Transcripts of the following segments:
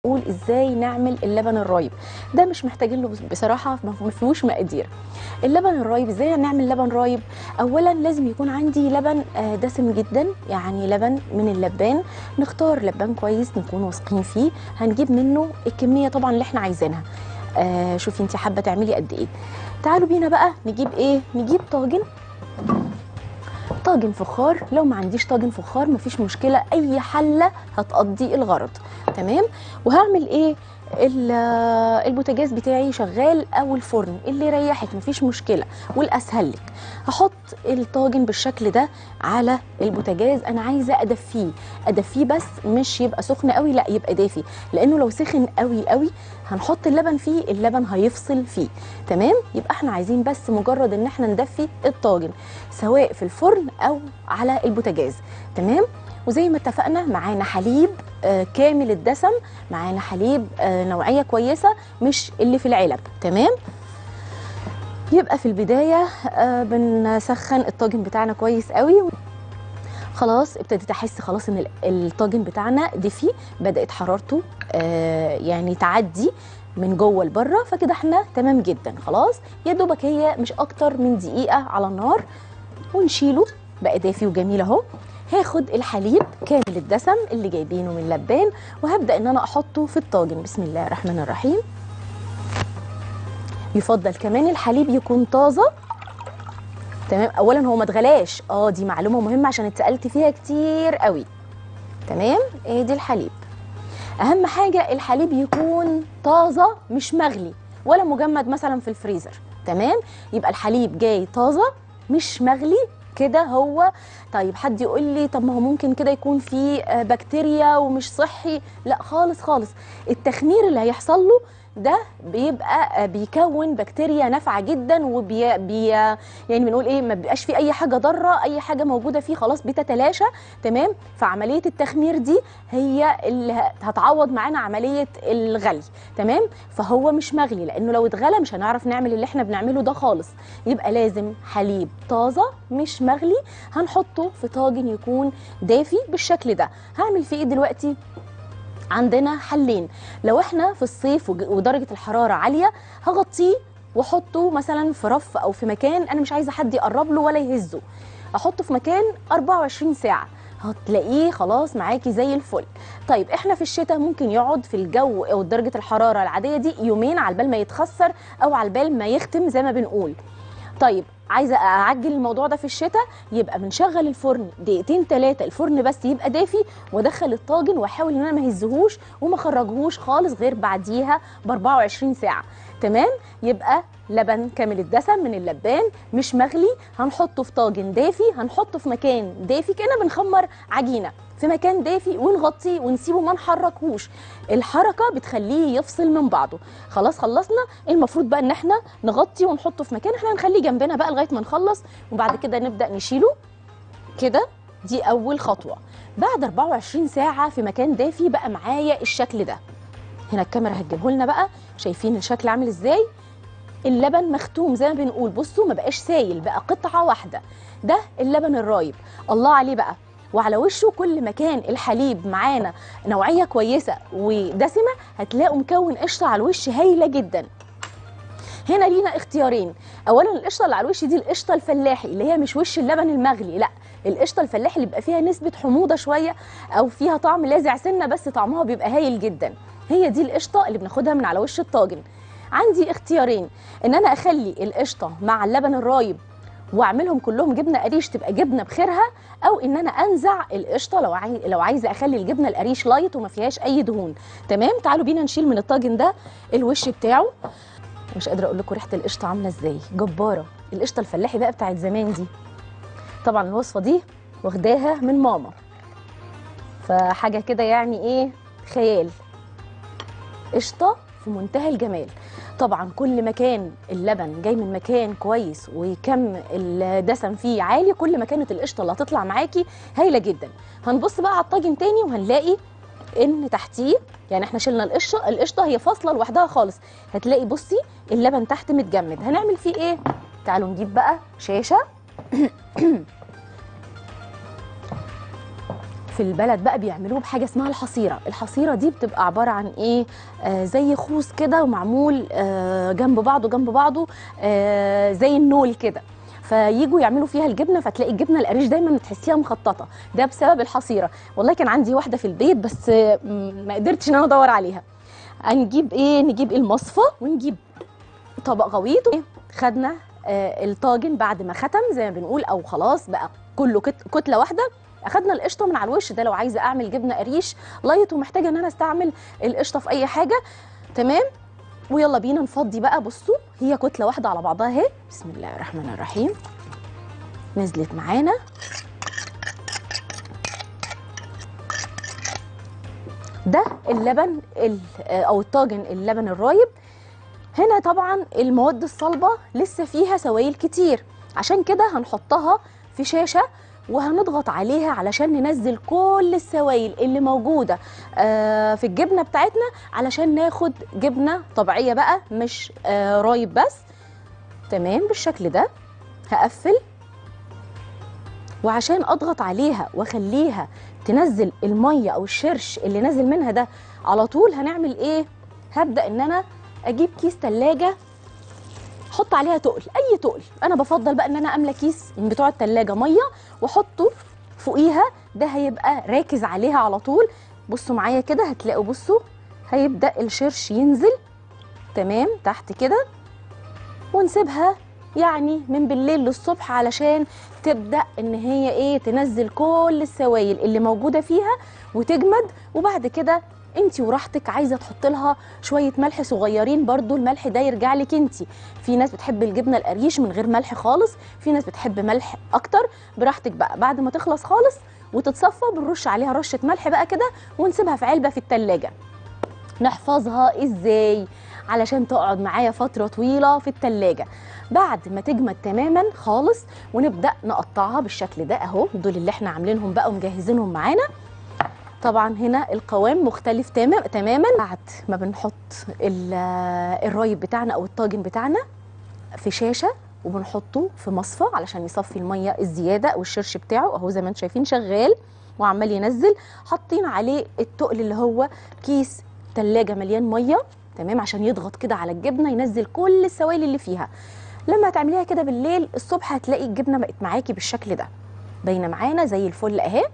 نقول ازاي نعمل اللبن الرايب ده مش محتاجين له بصراحه ما فيهوش مقادير اللبن الرايب ازاي نعمل لبن رايب اولا لازم يكون عندي لبن آه، دسم جدا يعني لبن من اللبان نختار لبان كويس نكون واثقين فيه هنجيب منه الكميه طبعا اللي احنا عايزينها آه شوفي انت حابه تعملي قد ايه تعالوا بينا بقى نجيب ايه نجيب طاجن طاجن فخار لو ما عنديش طاجن فخار مفيش مشكله اي حله هتقضي الغرض تمام وهعمل ايه ال- البوتاجاز بتاعي شغال او الفرن اللي يريحك مفيش مشكله والاسهل لك هحط الطاجن بالشكل ده على البوتاجاز انا عايزه ادفيه ادفيه بس مش يبقى سخن قوي لا يبقى دافي لانه لو سخن قوي قوي هنحط اللبن فيه اللبن هيفصل فيه تمام يبقى احنا عايزين بس مجرد ان احنا ندفي الطاجن سواء في الفرن او على البوتاجاز تمام وزي ما اتفقنا معانا حليب آه، كامل الدسم معانا حليب آه، نوعيه كويسه مش اللي في العلب تمام يبقى في البدايه آه، بنسخن الطاجن بتاعنا كويس قوي خلاص ابتديت احس خلاص ان ال- الطاجن بتاعنا دفي بدات حرارته آه، يعني تعدي من جوه لبره فكده احنا تمام جدا خلاص يا دوبك هي مش اكتر من دقيقه على النار ونشيله بقى دافي وجميل اهو هاخد الحليب كامل الدسم اللي جايبينه من لبان وهبدا ان انا احطه في الطاجن بسم الله الرحمن الرحيم يفضل كمان الحليب يكون طازه تمام اولا هو ما اتغلاش اه دي معلومه مهمه عشان اتسالت فيها كتير قوي تمام ايه دي الحليب اهم حاجه الحليب يكون طازه مش مغلي ولا مجمد مثلا في الفريزر تمام يبقى الحليب جاي طازه مش مغلي كده هو طيب حد يقول لي طب ما هو ممكن كده يكون فيه آه، بكتيريا ومش صحي لا خالص خالص التخمير اللي هيحصل له ده بيبقى آه، بيكون بكتيريا نافعه جدا وبي بي يعني بنقول ايه ما بيبقاش فيه اي حاجه ضاره اي حاجه موجوده فيه خلاص بتتلاشى تمام فعمليه التخمير دي هي اللي ه- هتعوض معانا عمليه الغلي تمام فهو مش مغلي لانه لو اتغلى مش هنعرف نعمل اللي احنا بنعمله ده خالص يبقى لازم حليب طازه مش مغلي هنحطه في طاجن يكون دافي بالشكل ده هعمل فيه ايه دلوقتي عندنا حلين لو احنا في الصيف وج- ودرجه الحراره عاليه هغطيه واحطه مثلا في رف او في مكان انا مش عايزه حد يقرب له ولا يهزه احطه في مكان 24 ساعه هتلاقيه خلاص معاكي زي الفل طيب احنا في الشتاء ممكن يقعد في الجو او درجه الحراره العاديه دي يومين على بال ما يتخسر او على بال ما يختم زي ما بنقول طيب عايزه اعجل الموضوع ده في الشتاء يبقى بنشغل الفرن دقيقتين ثلاثه الفرن بس يبقى دافي وادخل الطاجن واحاول ان انا ما اهزهوش وما اخرجهوش خالص غير بعديها ب 24 ساعه تمام يبقى لبن كامل الدسم من اللبان مش مغلي هنحطه في طاجن دافي هنحطه في مكان دافي كأننا بنخمر عجينه في مكان دافي ونغطيه ونسيبه ما نحركهوش الحركه بتخليه يفصل من بعضه خلاص خلصنا المفروض بقى ان احنا نغطي ونحطه في مكان احنا هنخليه جنبنا بقى لغايه ما نخلص وبعد كده نبدا نشيله كده دي اول خطوه بعد 24 ساعه في مكان دافي بقى معايا الشكل ده هنا الكاميرا هتجيبه لنا بقى شايفين الشكل عامل ازاي اللبن مختوم زي ما بنقول بصوا ما بقاش سايل بقى قطعه واحده ده اللبن الرايب الله عليه بقى وعلى وشه كل ما كان الحليب معانا نوعيه كويسه ودسمه هتلاقوا مكون قشطه على الوش هايله جدا هنا لينا اختيارين اولا القشطه اللي على الوش دي القشطه الفلاحي اللي هي مش وش اللبن المغلي لا القشطه الفلاحي اللي بيبقى فيها نسبه حموضه شويه او فيها طعم لاذع سنه بس طعمها بيبقى هايل جدا هي دي القشطه اللي بناخدها من على وش الطاجن عندي اختيارين ان انا اخلي القشطه مع اللبن الرايب واعملهم كلهم جبنه قريش تبقى جبنه بخيرها او ان انا انزع القشطه لو عاي... لو عايزه اخلي الجبنه القريش لايت وما فيهاش اي دهون تمام تعالوا بينا نشيل من الطاجن ده الوش بتاعه مش قادره اقول لكم ريحه القشطه عامله ازاي جباره القشطه الفلاحي بقى بتاعت زمان دي طبعا الوصفه دي واخداها من ماما فحاجه كده يعني ايه خيال قشطه في منتهى الجمال طبعا كل ما كان اللبن جاي من مكان كويس وكم الدسم فيه عالي كل ما كانت القشطه اللي هتطلع معاكي هايله جدا هنبص بقى على الطاجن تاني وهنلاقي ان تحتيه يعني احنا شلنا القشطه القشطه هي فاصله لوحدها خالص هتلاقي بصي اللبن تحت متجمد هنعمل فيه ايه تعالوا نجيب بقى شاشه في البلد بقى بيعملوه بحاجه اسمها الحصيره الحصيره دي بتبقى عباره عن ايه آه زي خوص كده ومعمول آه جنب بعضه جنب بعضه آه زي النول كده فييجوا يعملوا فيها الجبنه فتلاقي الجبنه القريش دايما تحسيها مخططه ده بسبب الحصيره والله كان عندي واحده في البيت بس آه، م- ما قدرتش ان انا ادور عليها هنجيب ايه نجيب المصفى ونجيب طبق غويط خدنا آه الطاجن بعد ما ختم زي ما بنقول او خلاص بقى كله كت- كتله واحده اخدنا القشطه من على الوش ده لو عايزه اعمل جبنه قريش لايت ومحتاجه ان انا استعمل القشطه في اي حاجه تمام ويلا بينا نفضي بقى بصوا هي كتله واحده على بعضها اهي بسم الله الرحمن الرحيم نزلت معانا ده اللبن ال- آه، او الطاجن اللبن الرايب هنا طبعا المواد الصلبه لسه فيها سوائل كتير عشان كده هنحطها في شاشه وهنضغط عليها علشان ننزل كل السوائل اللي موجوده آه، في الجبنه بتاعتنا علشان ناخد جبنه طبيعيه بقى مش آه، رايب بس تمام بالشكل ده هقفل وعشان اضغط عليها واخليها تنزل الميه او الشرش اللي نازل منها ده على طول هنعمل ايه هبدا ان انا اجيب كيس تلاجة احط عليها تقل اي تقل انا بفضل بقى ان انا املى كيس من بتوع التلاجة ميه واحطه فوقيها ده هيبقى راكز عليها على طول بصوا معايا كده هتلاقوا بصوا هيبدا الشرش ينزل تمام تحت كده ونسيبها يعني من بالليل للصبح علشان تبدا ان هي ايه تنزل كل السوائل اللي موجوده فيها وتجمد وبعد كده انت وراحتك عايزه تحط لها شويه ملح صغيرين برضو الملح ده يرجع لك انت في ناس بتحب الجبنه القريش من غير ملح خالص في ناس بتحب ملح اكتر براحتك بقى بعد ما تخلص خالص وتتصفى بنرش عليها رشه ملح بقى كده ونسيبها في علبه في التلاجة نحفظها ازاي علشان تقعد معايا فتره طويله في التلاجة بعد ما تجمد تماما خالص ونبدا نقطعها بالشكل ده اهو دول اللي احنا عاملينهم بقى ومجهزينهم معانا طبعا هنا القوام مختلف تمام تماما بعد ما بنحط ال- الرايب بتاعنا او الطاجن بتاعنا في شاشه وبنحطه في مصفى علشان يصفي الميه الزياده او الشرش بتاعه اهو زي ما انتم شايفين شغال وعمال ينزل حاطين عليه التقل اللي هو كيس تلاجة مليان ميه تمام عشان يضغط كده على الجبنه ينزل كل السوائل اللي فيها لما هتعمليها كده بالليل الصبح هتلاقي الجبنه بقت معاكي بالشكل ده باينه معانا زي الفل اهي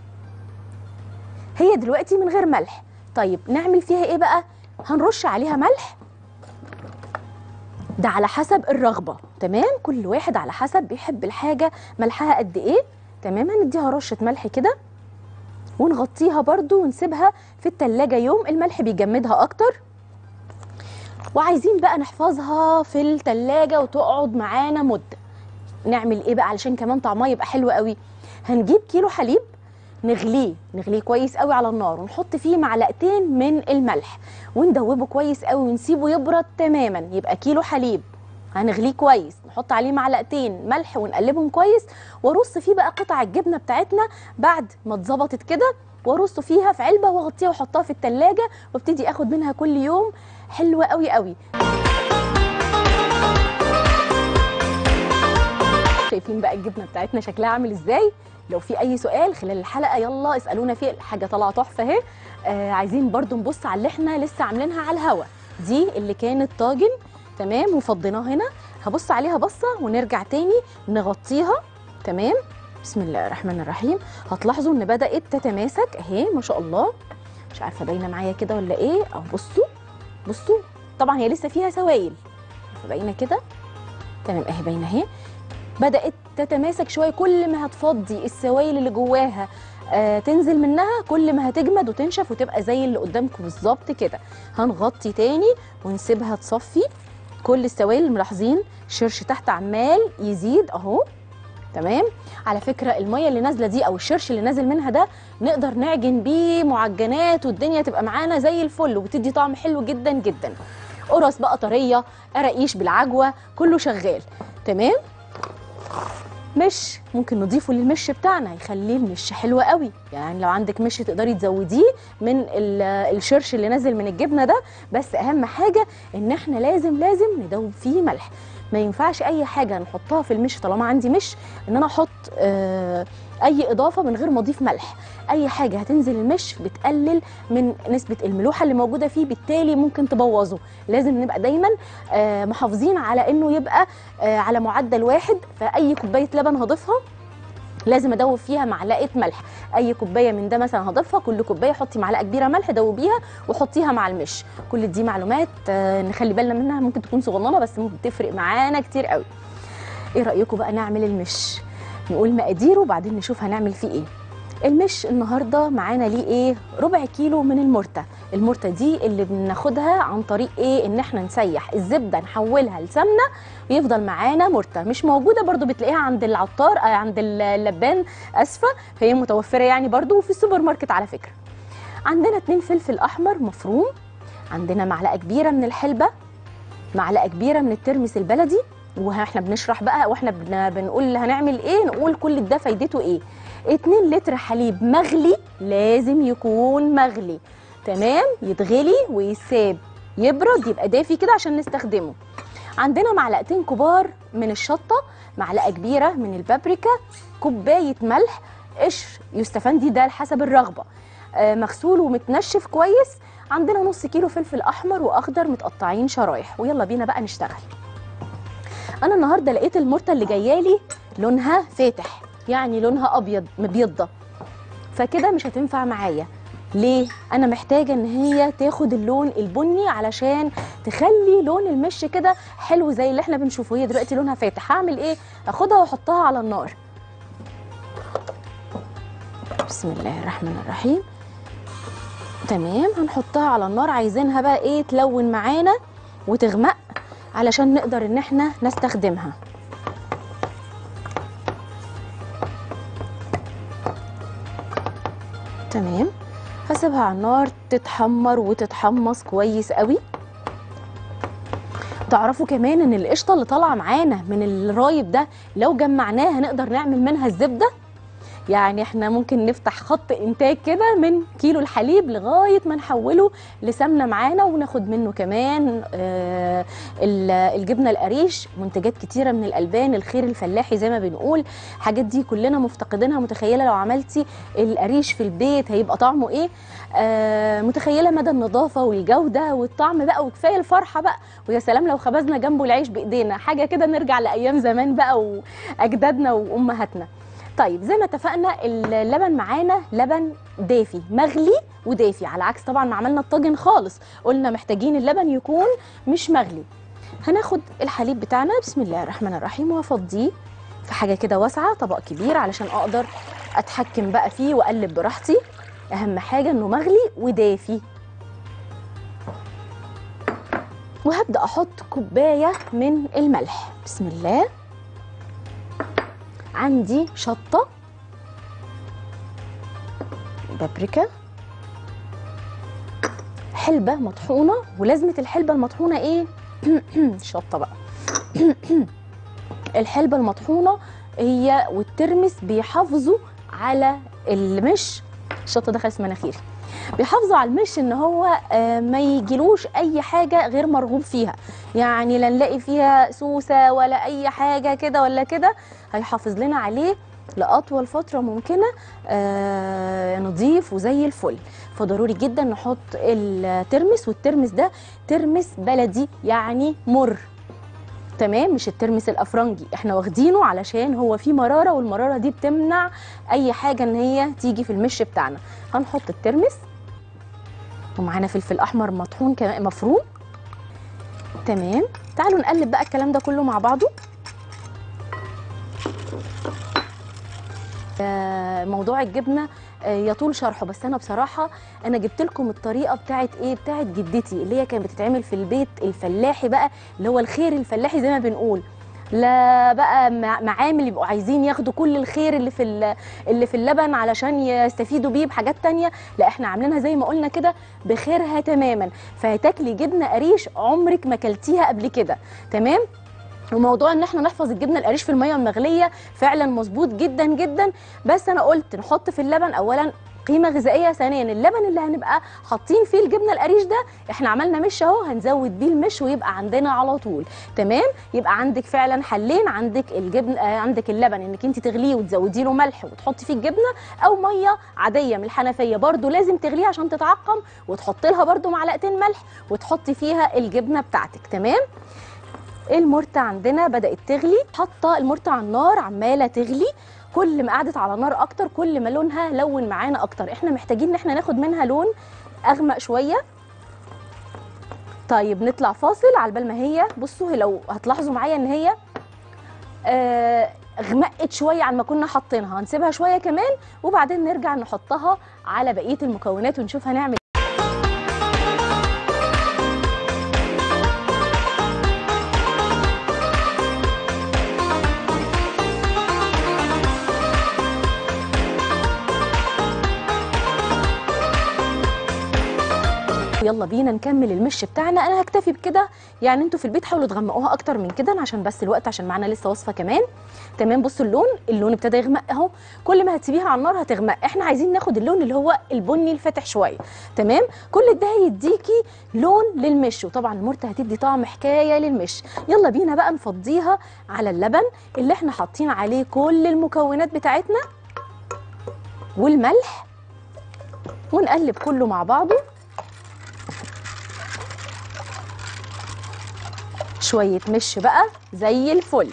هي دلوقتي من غير ملح طيب نعمل فيها ايه بقى هنرش عليها ملح ده على حسب الرغبه تمام كل واحد على حسب بيحب الحاجه ملحها قد ايه تمام هنديها رشه ملح كده ونغطيها برضو ونسيبها في التلاجة يوم الملح بيجمدها اكتر وعايزين بقى نحفظها في التلاجة وتقعد معانا مدة نعمل ايه بقى علشان كمان طعمها يبقى حلو قوي هنجيب كيلو حليب نغليه نغليه كويس قوي على النار ونحط فيه معلقتين من الملح وندوبه كويس قوي ونسيبه يبرد تماما يبقى كيلو حليب هنغليه كويس نحط عليه معلقتين ملح ونقلبهم كويس وارص فيه بقى قطع الجبنه بتاعتنا بعد ما اتظبطت كده وارصه فيها في علبه واغطيها واحطها في التلاجة وابتدي اخد منها كل يوم حلوه قوي قوي شايفين بقى الجبنه بتاعتنا شكلها عامل ازاي لو في اي سؤال خلال الحلقه يلا اسالونا فيه الحاجه طالعه تحفه اهي آه عايزين برضو نبص على اللي احنا لسه عاملينها على الهوا دي اللي كانت طاجن تمام وفضيناها هنا هبص عليها بصه ونرجع تاني نغطيها تمام بسم الله الرحمن الرحيم هتلاحظوا ان بدات تتماسك اهي ما شاء الله مش عارفه باينه معايا كده ولا ايه اهو بصوا بصوا طبعا هي لسه فيها سوائل باينه كده تمام اهي باينه اهي بدات تتماسك شويه كل ما هتفضي السوائل اللي جواها آه تنزل منها كل ما هتجمد وتنشف وتبقى زي اللي قدامكم بالظبط كده هنغطي تاني ونسيبها تصفي كل السوائل ملاحظين الشرش تحت عمال يزيد اهو تمام على فكره الميه اللي نازله دي او الشرش اللي نازل منها ده نقدر نعجن بيه معجنات والدنيا تبقى معانا زي الفل وتدي طعم حلو جدا جدا قرص بقى طريه قراقيش بالعجوه كله شغال تمام مش ممكن نضيفه للمش بتاعنا يخليه المش حلو قوي يعني لو عندك مش تقدري تزوديه من ال- الشرش اللي نازل من الجبنه ده بس اهم حاجه ان احنا لازم لازم ندوب فيه ملح ما ينفعش اي حاجه نحطها في المش طالما عندي مش ان انا احط آه، اي اضافه من غير ما اضيف ملح اي حاجه هتنزل المش بتقلل من نسبه الملوحه اللي موجوده فيه بالتالي ممكن تبوظه لازم نبقى دايما آه، محافظين على انه يبقى آه، على معدل واحد فاي كوبايه لبن هضيفها لازم ادوب فيها معلقه ملح اي كوبايه من ده مثلا هضيفها كل كوبايه حطي معلقه كبيره ملح دوبيها وحطيها مع المش كل دي معلومات آه، نخلي بالنا منها ممكن تكون صغننه بس ممكن تفرق معانا كتير قوي ايه رايكم بقى نعمل المش نقول مقاديره وبعدين نشوف هنعمل فيه ايه المش النهارده معانا ليه ايه ربع كيلو من المرتة المرتة دي اللي بناخدها عن طريق ايه ان احنا نسيح الزبده نحولها لسمنه ويفضل معانا مرتة مش موجوده برضو بتلاقيها عند العطار آه عند اللبان اسفه فهي متوفره يعني برضو وفي السوبر ماركت على فكره عندنا اتنين فلفل احمر مفروم عندنا معلقه كبيره من الحلبه معلقه كبيره من الترمس البلدي واحنا بنشرح بقى واحنا بن- بنقول هنعمل ايه نقول كل ده فايدته ايه 2 لتر حليب مغلي لازم يكون مغلي تمام يتغلي ويساب يبرد يبقى دافي كده عشان نستخدمه عندنا معلقتين كبار من الشطه معلقه كبيره من البابريكا كوبايه ملح قشر يستفندي ده حسب الرغبه آه، مغسول ومتنشف كويس عندنا نص كيلو فلفل احمر واخضر متقطعين شرايح ويلا بينا بقى نشتغل انا النهارده لقيت المرته اللي جايالي لونها فاتح يعني لونها ابيض مبيضه فكده مش هتنفع معايا ليه انا محتاجه ان هي تاخد اللون البني علشان تخلي لون المش كده حلو زي اللي احنا بنشوفه هي دلوقتي لونها فاتح هعمل ايه اخدها واحطها على النار بسم الله الرحمن الرحيم تمام هنحطها على النار عايزينها بقى ايه تلون معانا وتغمق علشان نقدر ان احنا نستخدمها تمام هسيبها على النار تتحمر وتتحمص كويس قوي تعرفوا كمان ان القشطه اللي طالعه معانا من الرايب ده لو جمعناها نقدر نعمل منها الزبده يعني احنا ممكن نفتح خط انتاج كده من كيلو الحليب لغايه ما نحوله لسمنه معانا وناخد منه كمان آه ال- الجبنه القريش منتجات كتيره من الالبان الخير الفلاحي زي ما بنقول حاجات دي كلنا مفتقدينها متخيله لو عملتي القريش في البيت هيبقى طعمه ايه آه متخيله مدى النظافه والجوده والطعم بقى وكفايه الفرحه بقى ويا سلام لو خبزنا جنبه العيش بايدينا حاجه كده نرجع لايام زمان بقى واجدادنا وامهاتنا طيب زي ما اتفقنا اللبن معانا لبن دافي مغلي ودافي على عكس طبعا ما عملنا الطاجن خالص قلنا محتاجين اللبن يكون مش مغلي هناخد الحليب بتاعنا بسم الله الرحمن الرحيم وافضيه في حاجه كده واسعه طبق كبير علشان اقدر اتحكم بقى فيه واقلب براحتي اهم حاجه انه مغلي ودافي وهبدا احط كوبايه من الملح بسم الله عندي شطه بابريكا حلبه مطحونه ولازمه الحلبه المطحونه ايه شطه بقى الحلبه المطحونه هي والترمس بيحافظوا على المش الشطه دخلت في مناخيري بيحافظوا على المش ان هو آه، ما يجيلوش اي حاجه غير مرغوب فيها يعني لا نلاقي فيها سوسه ولا اي حاجه كده ولا كده هيحافظ لنا عليه لاطول فتره ممكنه آه نضيف وزي الفل فضروري جدا نحط الترمس والترمس ده ترمس بلدي يعني مر تمام مش الترمس الافرنجي احنا واخدينه علشان هو فيه مراره والمراره دي بتمنع اي حاجه ان هي تيجي في المش بتاعنا هنحط الترمس ومعانا فلفل احمر مطحون كمان مفروم تمام تعالوا نقلب بقى الكلام ده كله مع بعضه آه، موضوع الجبنه آه، يطول شرحه بس انا بصراحه انا جبت لكم الطريقه بتاعت ايه بتاعت جدتي اللي هي كانت بتتعمل في البيت الفلاحي بقى اللي هو الخير الفلاحي زي ما بنقول لا بقى مع- معامل يبقوا عايزين ياخدوا كل الخير اللي في ال- اللي في اللبن علشان يستفيدوا بيه بحاجات تانية لا احنا عاملينها زي ما قلنا كده بخيرها تماما فهتاكلي جبنه قريش عمرك ما كلتيها قبل كده تمام وموضوع ان احنا نحفظ الجبنه القريش في الميه المغليه فعلا مظبوط جدا جدا بس انا قلت نحط في اللبن اولا قيمه غذائيه ثانيا اللبن اللي هنبقى حاطين فيه الجبنه القريش ده احنا عملنا مش اهو هنزود بيه المش ويبقى عندنا على طول تمام يبقى عندك فعلا حلين عندك الجبن آه عندك اللبن انك انت تغليه وتزودي له ملح وتحطي فيه الجبنه او ميه عاديه من الحنفيه برده لازم تغليها عشان تتعقم وتحطي لها برده معلقتين ملح وتحطي فيها الجبنه بتاعتك تمام المرتة عندنا بدأت تغلي حاطة المرتة على النار عمالة تغلي كل ما قعدت على نار اكتر كل ما لونها لون معانا اكتر احنا محتاجين ان احنا ناخد منها لون اغمق شويه طيب نطلع فاصل على بال ما هي بصوا هي لو هتلاحظوا معايا ان هي آه غمقت شويه عن ما كنا حاطينها هنسيبها شويه كمان وبعدين نرجع نحطها على بقيه المكونات ونشوف هنعمل يلا بينا نكمل المش بتاعنا انا هكتفي بكده يعني انتوا في البيت حاولوا تغمقوها اكتر من كده عشان بس الوقت عشان معانا لسه وصفه كمان تمام بصوا اللون اللون ابتدى يغمق اهو كل ما هتسيبيها على النار هتغمق احنا عايزين ناخد اللون اللي هو البني الفاتح شويه تمام كل ده هيديكي لون للمش وطبعا المرته هتدي طعم حكايه للمش يلا بينا بقى نفضيها على اللبن اللي احنا حاطين عليه كل المكونات بتاعتنا والملح ونقلب كله مع بعضه شوية مش بقى زي الفل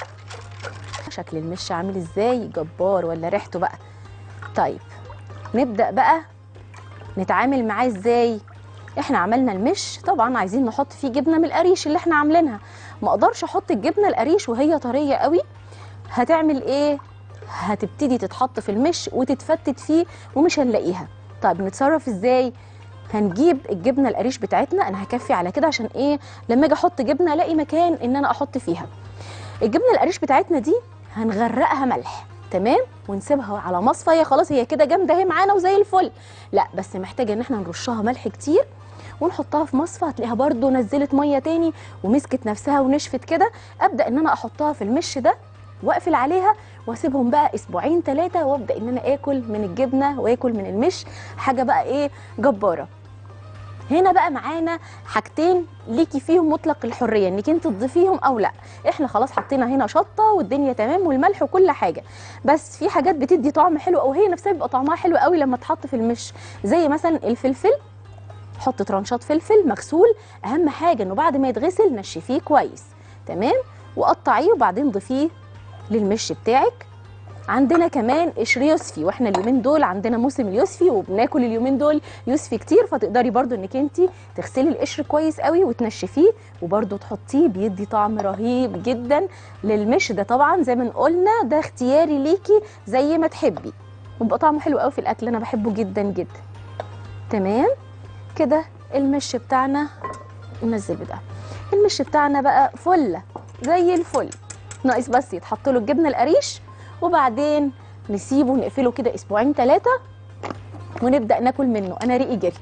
شكل المش عامل ازاي جبار ولا ريحته بقى طيب نبدأ بقى نتعامل معاه ازاي احنا عملنا المش طبعا عايزين نحط فيه جبنة من القريش اللي احنا عاملينها ما اقدرش احط الجبنة القريش وهي طرية قوي هتعمل ايه هتبتدي تتحط في المش وتتفتت فيه ومش هنلاقيها طيب نتصرف ازاي هنجيب الجبنه القريش بتاعتنا انا هكفي على كده عشان ايه لما اجي احط جبنه الاقي مكان ان انا احط فيها الجبنه القريش بتاعتنا دي هنغرقها ملح تمام ونسيبها على مصفى هي خلاص هي كده جامده اهي معانا وزي الفل لا بس محتاجه ان احنا نرشها ملح كتير ونحطها في مصفى هتلاقيها برده نزلت ميه تاني ومسكت نفسها ونشفت كده ابدا ان انا احطها في المش ده واقفل عليها واسيبهم بقى اسبوعين ثلاثه وابدا ان انا اكل من الجبنه واكل من المش حاجه بقى ايه جباره هنا بقى معانا حاجتين ليكي فيهم مطلق الحريه انك انت تضيفيهم او لا احنا خلاص حطينا هنا شطه والدنيا تمام والملح وكل حاجه بس في حاجات بتدي طعم حلو او هي نفسها بيبقى طعمها حلو قوي لما تحط في المش زي مثلا الفلفل حط ترانشات فلفل مغسول اهم حاجه انه بعد ما يتغسل نشفيه كويس تمام وقطعيه وبعدين ضيفيه للمش بتاعك عندنا كمان قشر يوسفي واحنا اليومين دول عندنا موسم اليوسفي وبناكل اليومين دول يوسفي كتير فتقدري برضو انك انت تغسلي القشر كويس قوي وتنشفيه وبرضو تحطيه بيدي طعم رهيب جدا للمش ده طبعا زي ما قلنا ده اختياري ليكي زي ما تحبي وبيبقى طعمه حلو قوي في الاكل انا بحبه جدا جدا تمام كده المش بتاعنا ننزل بده المش بتاعنا بقى فله زي الفل ناقص بس يتحط له الجبنه القريش وبعدين نسيبه نقفله كده اسبوعين ثلاثه ونبدا ناكل منه انا ريقي جري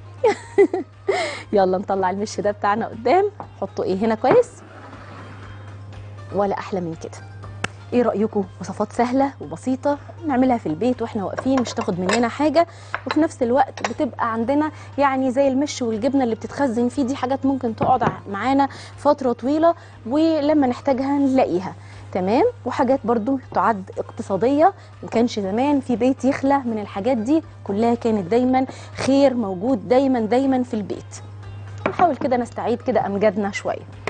يلا نطلع المش ده بتاعنا قدام حطه ايه هنا كويس ولا احلى من كده ايه رايكم وصفات سهله وبسيطه نعملها في البيت واحنا واقفين مش تاخد مننا حاجه وفي نفس الوقت بتبقى عندنا يعني زي المش والجبنه اللي بتتخزن فيه دي حاجات ممكن تقعد معانا فتره طويله ولما نحتاجها نلاقيها تمام وحاجات برضو تعد اقتصادية ما كانش زمان في بيت يخلى من الحاجات دي كلها كانت دايما خير موجود دايما دايما في البيت نحاول كده نستعيد كده أمجادنا شوية